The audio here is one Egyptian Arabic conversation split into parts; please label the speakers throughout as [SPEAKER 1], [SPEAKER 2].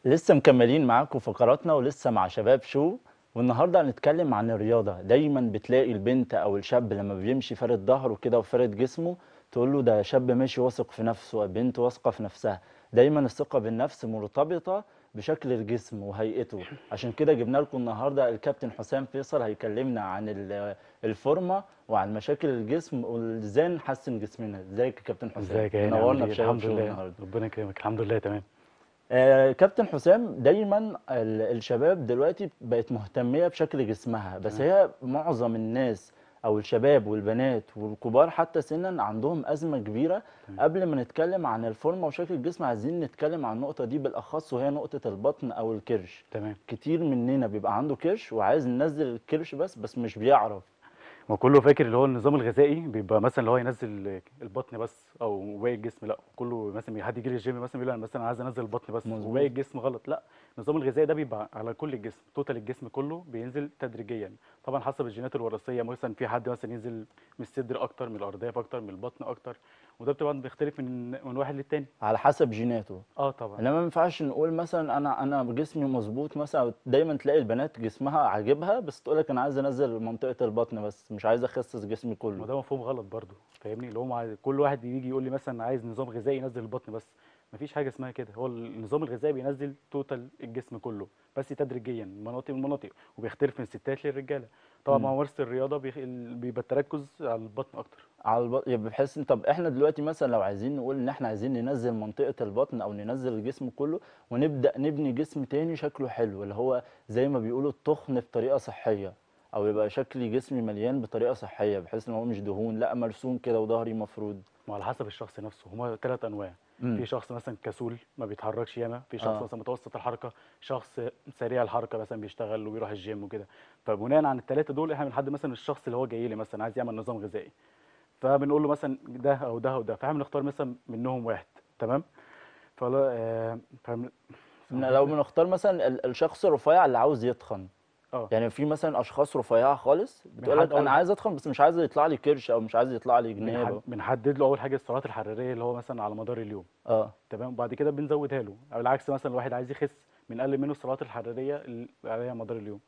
[SPEAKER 1] لسه مكملين معاكم فقراتنا ولسه مع شباب شو والنهارده هنتكلم عن الرياضه دايما بتلاقي البنت او الشاب لما بيمشي فارد ظهره كده وفارد جسمه تقول له ده شاب ماشي واثق في نفسه بنت واثقه في نفسها دايما الثقه بالنفس مرتبطه بشكل الجسم وهيئته عشان كده جبنا لكم النهارده الكابتن حسام فيصل هيكلمنا عن ال- الفورمه وعن مشاكل الجسم وازاي نحسن جسمنا ازيك يا كابتن حسام
[SPEAKER 2] ازيك يا هاني
[SPEAKER 1] نورنا
[SPEAKER 2] عامل
[SPEAKER 1] في
[SPEAKER 2] ايه؟
[SPEAKER 1] شباب
[SPEAKER 2] الحمد
[SPEAKER 1] شو
[SPEAKER 2] لله
[SPEAKER 1] النهارده
[SPEAKER 2] ربنا يكرمك الحمد لله تمام
[SPEAKER 1] آه، كابتن حسام دايما ال- الشباب دلوقتي بقت مهتمية بشكل جسمها بس هي معظم الناس او الشباب والبنات والكبار حتى سنا عندهم أزمة كبيرة قبل ما نتكلم عن الفورمة وشكل الجسم عايزين نتكلم عن النقطة دي بالأخص وهي نقطة البطن أو الكرش
[SPEAKER 2] تمام
[SPEAKER 1] كتير مننا بيبقى عنده كرش وعايز ينزل الكرش بس بس مش بيعرف
[SPEAKER 2] ما كله فاكر اللي هو النظام الغذائي بيبقى مثلا اللي هو ينزل البطن بس او باقي الجسم لا كله مثلا حد يجي لي الجيم مثلا بيقول انا مثلا عايز انزل البطن بس
[SPEAKER 1] مظبوط.
[SPEAKER 2] وباقي الجسم غلط لا النظام الغذائي ده بيبقى على كل الجسم توتال الجسم كله بينزل تدريجيا طبعا حسب الجينات الوراثيه مثلا في حد مثلا ينزل من الصدر اكتر من الارداف اكتر من البطن اكتر وده طبعا بيختلف من من واحد للتاني
[SPEAKER 1] على حسب جيناته
[SPEAKER 2] اه طبعا
[SPEAKER 1] انما ما ينفعش نقول مثلا انا انا جسمي مظبوط مثلا دايما تلاقي البنات جسمها عاجبها بس تقول لك انا عايزه انزل منطقه البطن بس مش عايزه اخسس جسمي
[SPEAKER 2] ما
[SPEAKER 1] كله
[SPEAKER 2] ده مفهوم غلط برضو فاهمني اللي هو مع كل واحد يجي يقول لي مثلا عايز نظام غذائي ينزل البطن بس مفيش حاجه اسمها كده هو النظام الغذائي بينزل توتال الجسم كله بس تدريجيا مناطق من مناطق وبيختلف من الستات للرجاله طبعا مع
[SPEAKER 1] مم.
[SPEAKER 2] ممارسه الرياضه بيخ... ال- بيبقى التركز على البطن اكتر
[SPEAKER 1] على البطن يبقى بحيث إن- طب احنا دلوقتي مثلا لو عايزين نقول ان احنا عايزين ننزل منطقه البطن او ننزل الجسم كله ونبدا نبني جسم تاني شكله حلو اللي هو زي ما بيقولوا التخن بطريقه صحيه او يبقى شكلي جسمي مليان بطريقه صحيه بحيث ان هو مش دهون لا مرسوم كده وظهري مفرود
[SPEAKER 2] وعلى حسب الشخص نفسه هما ثلاث انواع
[SPEAKER 1] مم.
[SPEAKER 2] في شخص مثلا كسول ما بيتحركش ياما في شخص
[SPEAKER 1] آه.
[SPEAKER 2] مثلا متوسط الحركه شخص سريع الحركه مثلا بيشتغل وبيروح الجيم وكده فبناء عن الثلاثه دول احنا بنحدد مثلا الشخص اللي هو جاي لي مثلا عايز يعمل نظام غذائي فبنقول له مثلا ده او ده او ده فاحنا بنختار مثلا منهم واحد تمام فلا آه فم...
[SPEAKER 1] إن لو بنختار مثلا ال- الشخص الرفيع اللي عاوز يتخن
[SPEAKER 2] اه
[SPEAKER 1] يعني في مثلا اشخاص رفيعه خالص بتقول لك
[SPEAKER 2] بنحدد أول
[SPEAKER 1] انا
[SPEAKER 2] حاجة.
[SPEAKER 1] عايز اتخن بس مش عايز يطلع لي كرش او مش عايز يطلع لي جناب
[SPEAKER 2] بنحد... بنحدد له اول حاجه السعرات الحراريه اللي هو مثلا على مدار اليوم
[SPEAKER 1] اه
[SPEAKER 2] تمام وبعد كده بنزودها له او العكس مثلا الواحد عايز يخس بنقلل منه السعرات الحراريه اللي عليها مدار اليوم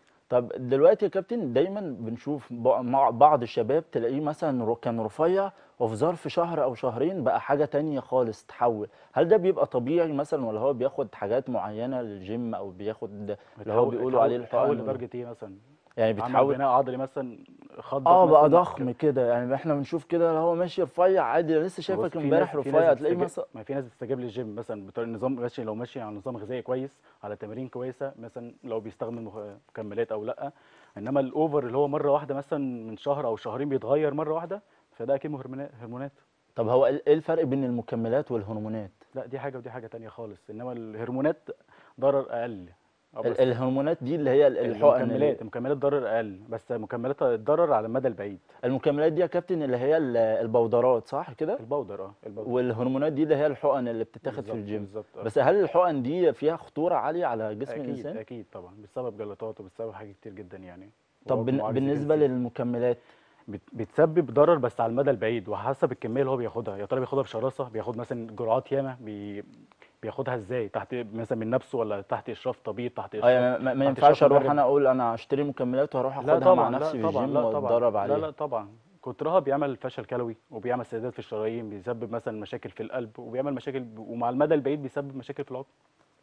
[SPEAKER 1] طب دلوقتي يا كابتن دايما بنشوف ب- مع بعض الشباب تلاقيه مثلا رو- كان رفيع وفي ظرف شهر او شهرين بقى حاجه تانية خالص تحول هل ده بيبقى طبيعي مثلا ولا هو بياخد حاجات معينه للجيم او بياخد اللي هو
[SPEAKER 2] بتحول-
[SPEAKER 1] بيقولوا عليه
[SPEAKER 2] بتحول
[SPEAKER 1] الحقن
[SPEAKER 2] لدرجه ايه مثلا
[SPEAKER 1] يعني
[SPEAKER 2] عمل
[SPEAKER 1] بيتحول
[SPEAKER 2] بناء عضلي مثلا خضك
[SPEAKER 1] اه بقى
[SPEAKER 2] مثلا
[SPEAKER 1] ضخم كده يعني احنا بنشوف كده اللي هو ماشي رفيع عادي أنا لسه
[SPEAKER 2] بص،
[SPEAKER 1] شايفك
[SPEAKER 2] في
[SPEAKER 1] امبارح
[SPEAKER 2] ناس- في
[SPEAKER 1] رفيع
[SPEAKER 2] ناس
[SPEAKER 1] تلاقيه
[SPEAKER 2] بتستجاب-
[SPEAKER 1] مثلا
[SPEAKER 2] ما في ناس بتستجاب للجيم مثلا بطريقه نظام ماشي لو ماشي على نظام غذائي كويس على تمارين كويسه مثلا لو بيستخدم مخ- مكملات او لا انما الاوفر اللي هو مره واحده مثلا من شهر او شهرين بيتغير مره واحده فده اكيد هرمونات هرمونات
[SPEAKER 1] طب هو ايه الفرق بين المكملات والهرمونات
[SPEAKER 2] لا دي حاجه ودي حاجه تانية خالص انما الهرمونات ضرر اقل أو
[SPEAKER 1] ال-
[SPEAKER 2] بس
[SPEAKER 1] الهرمونات دي اللي هي ال- الحقن
[SPEAKER 2] المكملات المكملات ضرر اقل بس مكملات الضرر على المدى البعيد
[SPEAKER 1] المكملات دي يا كابتن اللي هي ال- البودرات صح كده
[SPEAKER 2] البودر اه البودر
[SPEAKER 1] والهرمونات دي اللي هي الحقن اللي بتتاخد في
[SPEAKER 2] بالظبط-
[SPEAKER 1] الجيم
[SPEAKER 2] بالظبط آه.
[SPEAKER 1] بس هل الحقن دي فيها خطورة عالية على جسم
[SPEAKER 2] اكيد
[SPEAKER 1] الإنسان؟
[SPEAKER 2] اكيد طبعا بسبب جلطات وبسبب حاجات كتير جدا يعني
[SPEAKER 1] طب بن-
[SPEAKER 2] ومعاكس
[SPEAKER 1] بالنسبة
[SPEAKER 2] جنسي.
[SPEAKER 1] للمكملات
[SPEAKER 2] بت- بتسبب ضرر بس على المدى البعيد وحسب الكميه اللي هو بياخدها يا ترى بياخدها بشراسه بياخد مثلا جرعات ياما بي بياخدها ازاي تحت مثلا من نفسه ولا تحت اشراف طبيب تحت
[SPEAKER 1] اه
[SPEAKER 2] اشراف
[SPEAKER 1] يعني ما, ما
[SPEAKER 2] تحت
[SPEAKER 1] ينفعش
[SPEAKER 2] إشراف
[SPEAKER 1] اروح
[SPEAKER 2] مدرب.
[SPEAKER 1] انا اقول انا اشتري مكملات وهروح
[SPEAKER 2] لا
[SPEAKER 1] اخدها مع
[SPEAKER 2] طبعا
[SPEAKER 1] نفسي
[SPEAKER 2] لا
[SPEAKER 1] في
[SPEAKER 2] طبعا
[SPEAKER 1] الجيم
[SPEAKER 2] لا طبعا
[SPEAKER 1] واتدرب
[SPEAKER 2] لا
[SPEAKER 1] عليها
[SPEAKER 2] لا طبعا كترها بيعمل فشل كلوي وبيعمل سداد في الشرايين بيسبب مثلا مشاكل في القلب وبيعمل مشاكل ومع المدى البعيد بيسبب مشاكل في العظم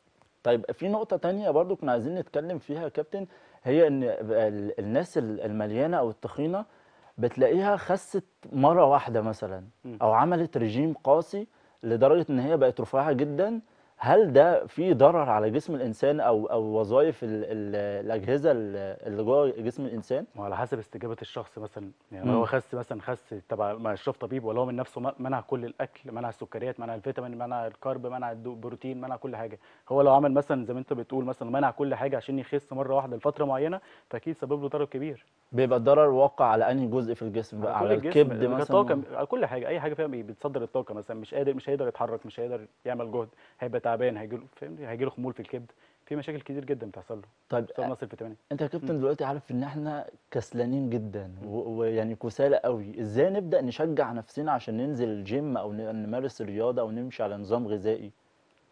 [SPEAKER 1] طيب في نقطة تانية برضو كنا عايزين نتكلم فيها يا كابتن هي ان ال- الناس ال- المليانة او التخينة بتلاقيها خست مرة واحدة مثلا
[SPEAKER 2] مم.
[SPEAKER 1] او عملت رجيم قاسي لدرجة ان هي بقت رفيعة جدا هل ده فيه ضرر على جسم الانسان او او وظائف ال- ال- الاجهزة ال- اللي جوه جسم الانسان؟
[SPEAKER 2] وعلى حسب استجابه الشخص مثلا يعني
[SPEAKER 1] مم.
[SPEAKER 2] لو هو خس مثلا خس تبع مع اشراف طبيب ولا هو من نفسه م- منع كل الاكل منع السكريات منع الفيتامين منع الكارب منع الدو- البروتين منع كل حاجه هو لو عمل مثلا زي ما انت بتقول مثلا منع كل حاجه عشان يخس مره واحده لفتره معينه فاكيد سبب له ضرر كبير
[SPEAKER 1] بيبقى الضرر واقع على انهي جزء في الجسم بقى على
[SPEAKER 2] كل
[SPEAKER 1] الكبد
[SPEAKER 2] الجسم
[SPEAKER 1] مثلا
[SPEAKER 2] الطاقه على كل حاجه اي حاجه فيها بي- بتصدر الطاقه مثلا مش قادر مش هيقدر يتحرك مش هيقدر يعمل جهد هيبقى تعبان هيجي له فاهمني هيجي له خمول في الكبد في مشاكل كتير جدا بتحصل له
[SPEAKER 1] طيب
[SPEAKER 2] بسبب نقص الفيتامينات
[SPEAKER 1] انت يا كابتن دلوقتي عارف ان احنا كسلانين جدا و- ويعني كسالى قوي ازاي نبدا نشجع نفسنا عشان ننزل الجيم او ن- نمارس الرياضه او نمشي على نظام غذائي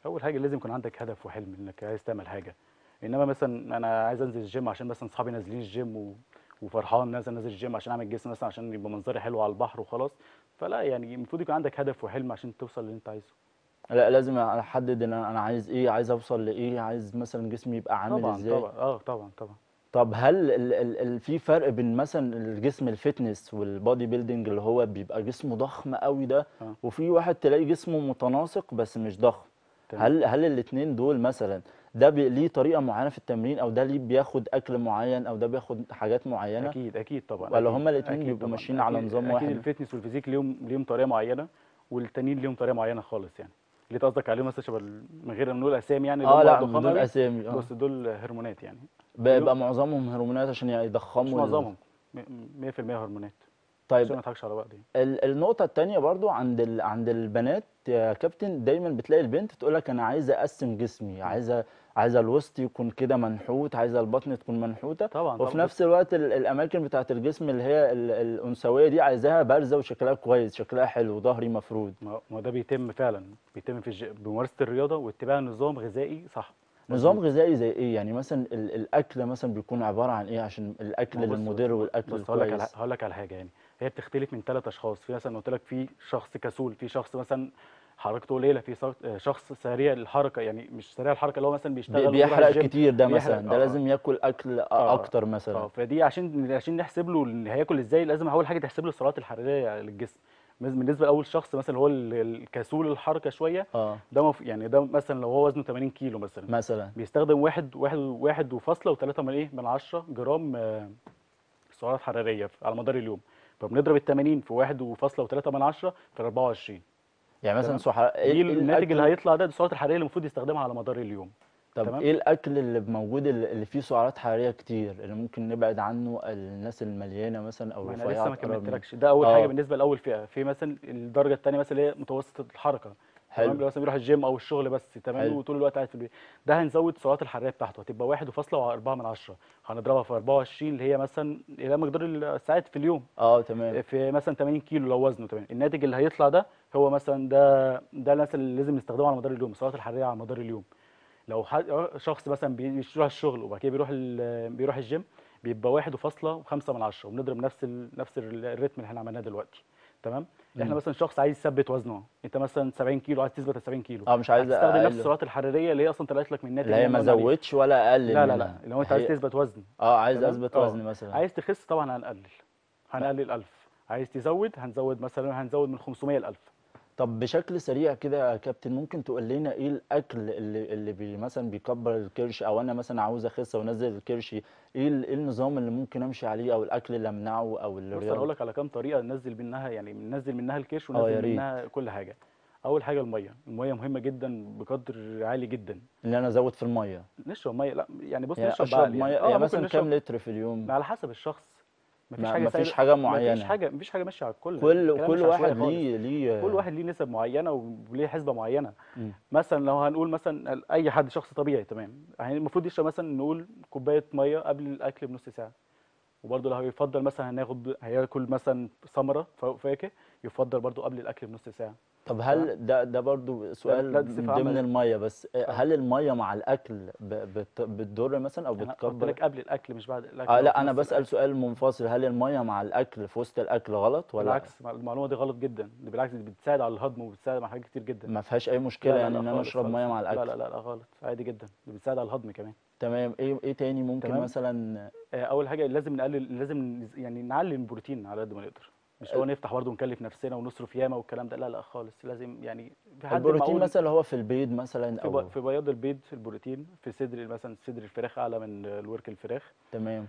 [SPEAKER 2] اول حاجه لازم يكون عندك هدف وحلم انك عايز تعمل حاجه انما مثلا انا عايز انزل الجيم عشان مثلا اصحابي نازلين الجيم و... وفرحان نازل نازل الجيم عشان اعمل جسم مثلا عشان يبقى منظري حلو على البحر وخلاص فلا يعني المفروض يكون عندك هدف وحلم عشان توصل اللي انت عايزه
[SPEAKER 1] لا لازم احدد ان انا أنا عايز ايه عايز اوصل لايه عايز مثلا جسمي يبقى عامل
[SPEAKER 2] طبعا
[SPEAKER 1] ازاي
[SPEAKER 2] طبعا اه طبعا طبعا
[SPEAKER 1] طب هل ال ال ال في فرق بين مثلا الجسم الفتنس والبودي بيلدينج اللي هو بيبقى جسمه ضخم قوي ده
[SPEAKER 2] آه.
[SPEAKER 1] وفي واحد تلاقي جسمه متناسق بس مش ضخم
[SPEAKER 2] تمام.
[SPEAKER 1] هل هل الاتنين دول مثلا ده بي ليه طريقة معينة في التمرين او ده ليه بياخد اكل معين او ده بياخد حاجات معينة
[SPEAKER 2] اكيد اكيد طبعا
[SPEAKER 1] ولا
[SPEAKER 2] أكيد-
[SPEAKER 1] هما الاتنين
[SPEAKER 2] أكيد
[SPEAKER 1] بيبقوا
[SPEAKER 2] طبعاً.
[SPEAKER 1] ماشيين على
[SPEAKER 2] أكيد-
[SPEAKER 1] نظام
[SPEAKER 2] اكيد
[SPEAKER 1] واحد؟
[SPEAKER 2] الفتنس والفيزيك ليهم ليهم طريقه معينه والتانيين ليهم طريقه معينه خالص يعني اللي انت قصدك عليهم مثلا شبه ال- من غير ما نقول اسامي يعني اللي
[SPEAKER 1] اه
[SPEAKER 2] هم
[SPEAKER 1] لا
[SPEAKER 2] ضخام
[SPEAKER 1] بدون
[SPEAKER 2] أوي.
[SPEAKER 1] اسامي اه
[SPEAKER 2] بص دول هرمونات يعني
[SPEAKER 1] بيبقى معظمهم هرمونات عشان يضخموا
[SPEAKER 2] مش
[SPEAKER 1] ال-
[SPEAKER 2] معظمهم م- 100% هرمونات
[SPEAKER 1] طيب
[SPEAKER 2] عشان ما نضحكش على بعض يعني
[SPEAKER 1] ال- النقطة التانية برضو عند ال... عند البنات يا كابتن دايما بتلاقي البنت تقول لك أنا عايزة أقسم جسمي عايزة عايزة الوسط يكون كده منحوت عايزة البطن تكون منحوتة
[SPEAKER 2] طبعا
[SPEAKER 1] وفي
[SPEAKER 2] طبعا
[SPEAKER 1] نفس الوقت ال... الأماكن بتاعة الجسم اللي هي ال... الأنثوية دي عايزاها بارزة وشكلها كويس شكلها حلو ظهري مفرود
[SPEAKER 2] ما ما ده بيتم فعلا بيتم في الج... بممارسه الرياضه واتباع نظام غذائي صح
[SPEAKER 1] نظام
[SPEAKER 2] مظبوط.
[SPEAKER 1] غذائي زي إيه يعني مثلا ال... الأكل مثلا بيكون عبارة عن إيه عشان الأكل
[SPEAKER 2] ما هو بص-
[SPEAKER 1] للمدير
[SPEAKER 2] بص-
[SPEAKER 1] والأكل
[SPEAKER 2] بص هقول لك على
[SPEAKER 1] الكويس
[SPEAKER 2] هقول لك على حاجه يعني هي بتختلف من ثلاث اشخاص في مثلا قلت لك في شخص كسول في شخص مثلا حركته قليله في ص- شخص سريع الحركه يعني مش سريع الحركه اللي هو مثلا
[SPEAKER 1] بي...
[SPEAKER 2] بيشتغل ويروح
[SPEAKER 1] بيحرق
[SPEAKER 2] الجيم.
[SPEAKER 1] كتير ده
[SPEAKER 2] بيحرق-
[SPEAKER 1] مثلا ده
[SPEAKER 2] آه،
[SPEAKER 1] لازم ياكل أكل أ-
[SPEAKER 2] آه،
[SPEAKER 1] أكتر
[SPEAKER 2] اه
[SPEAKER 1] مثلا
[SPEAKER 2] فدي عشان عشان نحسب له إن هياكل ازاي لازم اول حاجه تحسب له السعرات الحراريه للجسم بس- بالنسبه لاول شخص مثلا هو ال- الكسول الحركه شويه
[SPEAKER 1] اه
[SPEAKER 2] ده مف... يعني ده مثلا لو هو وزنه 80 كيلو مثلا
[SPEAKER 1] مثلا
[SPEAKER 2] بيستخدم واحد واحد واحد وفاصلة وثلاثة من ايه من عشرة جرام آه، سعرات حرارية في- على مدار اليوم فبنضرب ال 80 في واحد وفاصلة وثلاثة من عشرة في 24
[SPEAKER 1] يعني مثلا
[SPEAKER 2] تمام.
[SPEAKER 1] سحر...
[SPEAKER 2] دي
[SPEAKER 1] إيه
[SPEAKER 2] الناتج اللي
[SPEAKER 1] الأكل-
[SPEAKER 2] هيطلع ده السعرات الحرارية اللي المفروض يستخدمها على مدار اليوم
[SPEAKER 1] طب
[SPEAKER 2] تمام.
[SPEAKER 1] ايه الاكل اللي موجود اللي اللي فيه سعرات حراريه كتير اللي ممكن نبعد عنه الناس المليانه مثلا او
[SPEAKER 2] ما انا
[SPEAKER 1] رفيعه
[SPEAKER 2] لسه ما
[SPEAKER 1] تقرب منه؟
[SPEAKER 2] كملتلكش ده اول
[SPEAKER 1] آه.
[SPEAKER 2] حاجة بالنسبة لأول فئة في مثلا الدرجة الثانية مثلا اللي هي متوسطة الحركة
[SPEAKER 1] حلو.
[SPEAKER 2] تمام اللي مثلا بيروح الجيم او الشغل بس تمام
[SPEAKER 1] حلو.
[SPEAKER 2] وطول الوقت قاعد في البيت ده هنزود السعرات الحراريه بتاعته هتبقى واحد وفاصلة وأربعة من عشرة هنضربها في 24 اللي هي مثلا الى مقدار الساعات في اليوم
[SPEAKER 1] اه تمام
[SPEAKER 2] في مثلا 80 كيلو لو وزنه تمام الناتج اللي هيطلع ده هو مثلا ده ده مثلا اللي لازم نستخدمه على مدار اليوم السعرات الحراريه على مدار اليوم لو حد شخص مثلا بيروح الشغل وبعد كده بيروح ال- بيروح الجيم بيبقى واحد وفاصلة وخمسة من عشرة وبنضرب نفس ال... نفس ال- الريتم اللي احنا عملناه دلوقتي تمام احنا
[SPEAKER 1] مم.
[SPEAKER 2] مثلا شخص عايز يثبت وزنه انت مثلا 70 كيلو عايز تثبت ال 70 كيلو
[SPEAKER 1] اه مش عايز
[SPEAKER 2] هتستخدم نفس
[SPEAKER 1] اقل
[SPEAKER 2] السعرات الحراريه اللي هي اصلا طلعت لك من الناتج
[SPEAKER 1] اللي هي
[SPEAKER 2] اللي
[SPEAKER 1] ما
[SPEAKER 2] احنا قلنا عليه.
[SPEAKER 1] زودش ولا اقلل
[SPEAKER 2] لا لا
[SPEAKER 1] منها.
[SPEAKER 2] لا لو انت عايز
[SPEAKER 1] هي-
[SPEAKER 2] تثبت وزن
[SPEAKER 1] اه عايز
[SPEAKER 2] تمام؟
[SPEAKER 1] اثبت
[SPEAKER 2] آه.
[SPEAKER 1] وزن مثلا
[SPEAKER 2] عايز تخس طبعا هنقلل هنقلل 1000 عايز تزود هنزود مثلا هنزود من 500 ل 1000
[SPEAKER 1] طب بشكل سريع كده يا كابتن ممكن تقول لنا ايه الاكل اللي اللي بي مثلا بيكبر الكرش او انا مثلا عاوز اخس وانزل الكرش ايه ال- إيه النظام اللي ممكن امشي عليه او الاكل اللي امنعه او
[SPEAKER 2] بص انا
[SPEAKER 1] الرياضه
[SPEAKER 2] هقول لك على كام طريقه ننزل منها يعني ننزل منها الكرش
[SPEAKER 1] اه يا
[SPEAKER 2] وننزل
[SPEAKER 1] ريت.
[SPEAKER 2] منها كل حاجه اول حاجه الميه الميه مهمه جدا بقدر عالي جدا
[SPEAKER 1] اللي انا ازود في الميه
[SPEAKER 2] نشرب ميه لا يعني بص
[SPEAKER 1] يعني
[SPEAKER 2] نشرب
[SPEAKER 1] اشرب
[SPEAKER 2] بعقل
[SPEAKER 1] ميه
[SPEAKER 2] يعني.
[SPEAKER 1] يعني,
[SPEAKER 2] اه ممكن
[SPEAKER 1] مثلا كام
[SPEAKER 2] نشرب
[SPEAKER 1] لتر في اليوم
[SPEAKER 2] على حسب الشخص مفيش
[SPEAKER 1] ما-
[SPEAKER 2] حاجه
[SPEAKER 1] مفيش
[SPEAKER 2] سايبة-
[SPEAKER 1] حاجة
[SPEAKER 2] مفيش
[SPEAKER 1] معينة.
[SPEAKER 2] حاجه مفيش حاجه ماشيه على الكل
[SPEAKER 1] كل
[SPEAKER 2] الكلام
[SPEAKER 1] كل
[SPEAKER 2] مش عشوائي
[SPEAKER 1] واحد
[SPEAKER 2] خالص.
[SPEAKER 1] ليه ليه
[SPEAKER 2] كل واحد ليه نسب معينه وليه حسبه معينه
[SPEAKER 1] مم.
[SPEAKER 2] مثلا لو هنقول مثلا اي حد شخص طبيعي تمام يعني المفروض يشرب مثلا نقول كوبايه ميه قبل الاكل بنص ساعه وبرضه لو يفضل مثلا هناخد هياكل مثلا ثمره ف- فاكهه يفضل برضه قبل الاكل بنص ساعه
[SPEAKER 1] طب هل ده ده برضو سؤال
[SPEAKER 2] لا، دي
[SPEAKER 1] من
[SPEAKER 2] صفة
[SPEAKER 1] ضمن
[SPEAKER 2] عامة.
[SPEAKER 1] الميه بس
[SPEAKER 2] آه.
[SPEAKER 1] هل الميه مع الاكل ب- بت- بتضر مثلا او
[SPEAKER 2] انا قلت
[SPEAKER 1] بتكبر
[SPEAKER 2] لك قبل الاكل مش بعد الاكل
[SPEAKER 1] اه
[SPEAKER 2] أو
[SPEAKER 1] لا
[SPEAKER 2] في
[SPEAKER 1] انا
[SPEAKER 2] نص
[SPEAKER 1] بسأل
[SPEAKER 2] الأكل.
[SPEAKER 1] سؤال منفصل هل الميه مع الاكل في وسط الاكل غلط ولا
[SPEAKER 2] بالعكس المعلومه دي غلط جدا دي بالعكس دي بتساعد على الهضم وبتساعد على حاجات كتير جدا
[SPEAKER 1] ما فيهاش اي مشكله
[SPEAKER 2] لا لا
[SPEAKER 1] يعني
[SPEAKER 2] لا
[SPEAKER 1] ان انا
[SPEAKER 2] خالص
[SPEAKER 1] اشرب
[SPEAKER 2] خالص.
[SPEAKER 1] ميه مع الاكل
[SPEAKER 2] لا لا لا لا غلط عادي جدا دي بتساعد على الهضم كمان
[SPEAKER 1] تمام ايه ايه تاني ممكن
[SPEAKER 2] تمام.
[SPEAKER 1] مثلا
[SPEAKER 2] آه، اول حاجه لازم نقلل لازم نز- يعني نعلي البروتين على قد ما نقدر مش هو نفتح برضه ونكلف نفسنا ونصرف ياما والكلام ده لا لا خالص لازم يعني في حد
[SPEAKER 1] البروتين
[SPEAKER 2] معقول
[SPEAKER 1] مثلا اللي هو في البيض مثلا
[SPEAKER 2] في,
[SPEAKER 1] او
[SPEAKER 2] ب- في بياض البيض البروتين في صدر مثلا صدر الفراخ اعلى من الورك الفراخ
[SPEAKER 1] تمام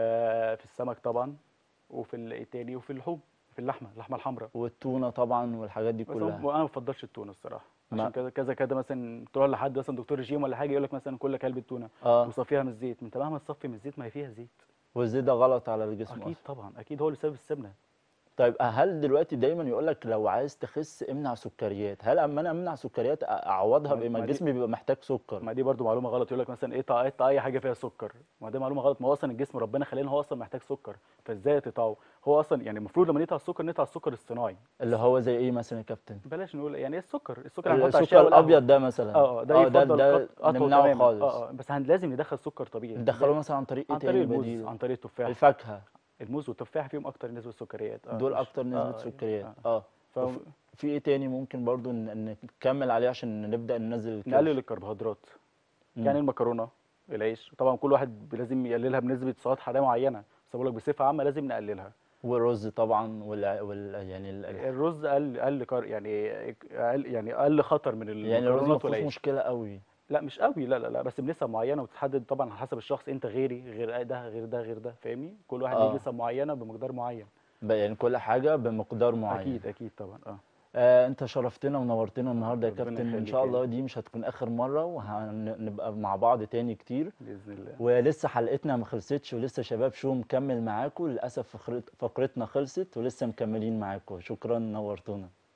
[SPEAKER 2] وفي السمك طبعا وفي ال- ايه تاني وفي اللحوم في اللحمه اللحمه الحمراء
[SPEAKER 1] والتونه طبعا والحاجات دي
[SPEAKER 2] بس
[SPEAKER 1] كلها
[SPEAKER 2] انا ما بفضلش التونه الصراحه
[SPEAKER 1] ما-
[SPEAKER 2] عشان كذا كذا كذا مثلا تروح لحد مثلا دكتور رجيم ولا حاجه يقول لك مثلا كل علبه تونه
[SPEAKER 1] اه
[SPEAKER 2] وصفيها من الزيت انت مهما تصفي من الزيت ما هي فيها زيت
[SPEAKER 1] والزيت ده غلط على الجسم
[SPEAKER 2] اكيد
[SPEAKER 1] اصلا
[SPEAKER 2] طبعا اكيد هو اللي سبب السمنه
[SPEAKER 1] طيب هل دلوقتي دايما يقول لك لو عايز تخس امنع سكريات هل اما انا امنع سكريات أ- اعوضها
[SPEAKER 2] ما-
[SPEAKER 1] بايه ما
[SPEAKER 2] ما دي-
[SPEAKER 1] الجسم بيبقى محتاج سكر
[SPEAKER 2] ما دي برضو معلومه غلط يقول لك مثلا ايه تقطع اقطع اي حاجه فيها سكر ما دي معلومه غلط ما هو اصلا الجسم ربنا خلينا هو اصلا محتاج سكر فازاي تقطعه هو اصلا يعني المفروض لما نقطع السكر نقطع السكر الصناعي
[SPEAKER 1] اللي هو زي ايه مثلا يا كابتن
[SPEAKER 2] بلاش نقول يعني إيه السكر السكر هنحطه على الشاي
[SPEAKER 1] السكر
[SPEAKER 2] والقهوة.
[SPEAKER 1] الابيض ده مثلا
[SPEAKER 2] اه اه ده
[SPEAKER 1] ده
[SPEAKER 2] يفضل
[SPEAKER 1] ده
[SPEAKER 2] قط- قطعه
[SPEAKER 1] نمنعه
[SPEAKER 2] تماما
[SPEAKER 1] خالص
[SPEAKER 2] اه اه بس هن لازم ندخل سكر طبيعي
[SPEAKER 1] ندخله مثلا عن طريق ايه
[SPEAKER 2] عن طريق
[SPEAKER 1] تاني
[SPEAKER 2] الموز
[SPEAKER 1] بديل
[SPEAKER 2] عن طريق التفاح
[SPEAKER 1] الفاكهه
[SPEAKER 2] الموز والتفاح فيهم اكتر نسبه سكريات آه
[SPEAKER 1] دول
[SPEAKER 2] مش-
[SPEAKER 1] اكتر نسبه
[SPEAKER 2] آه
[SPEAKER 1] سكريات
[SPEAKER 2] آه.
[SPEAKER 1] اه
[SPEAKER 2] ف-
[SPEAKER 1] وف- في ايه تاني ممكن برضو ن- ن- نكمل عليه عشان نبدا ننزل الكرش
[SPEAKER 2] نقلل الكربوهيدرات
[SPEAKER 1] مم.
[SPEAKER 2] يعني المكرونه العيش طبعا كل واحد لازم يقللها بنسبه سعرات حراريه معينه بس بقول لك بصفه عامه لازم نقللها
[SPEAKER 1] والرز طبعا وال, وال... يعني ال... ال-
[SPEAKER 2] الرز اقل اقل كار يعني اقل يعني اقل خطر من
[SPEAKER 1] يعني الرز ما
[SPEAKER 2] المكرونات
[SPEAKER 1] فيهوش
[SPEAKER 2] والعيش
[SPEAKER 1] مشكله قوي
[SPEAKER 2] لا مش قوي لا لا لا بس بنسب معينه وتتحدد طبعا على حسب الشخص انت غيري غير ده غير ده غير ده فاهمني كل واحد
[SPEAKER 1] آه.
[SPEAKER 2] ليه نسب معينه بمقدار معين
[SPEAKER 1] ب- يعني كل حاجه بمقدار معين
[SPEAKER 2] اكيد اكيد طبعا اه
[SPEAKER 1] آه انت شرفتنا ونورتنا النهارده يا
[SPEAKER 2] ربنا
[SPEAKER 1] كابتن ان
[SPEAKER 2] يخليك
[SPEAKER 1] شاء
[SPEAKER 2] يا
[SPEAKER 1] الله دي مش هتكون اخر مره وهنبقى مع بعض تاني كتير
[SPEAKER 2] باذن الله
[SPEAKER 1] ولسه حلقتنا ما خلصتش ولسه شباب شو مكمل معاكم للاسف فقرت- فقرتنا خلصت ولسه مكملين معاكم شكرا نورتونا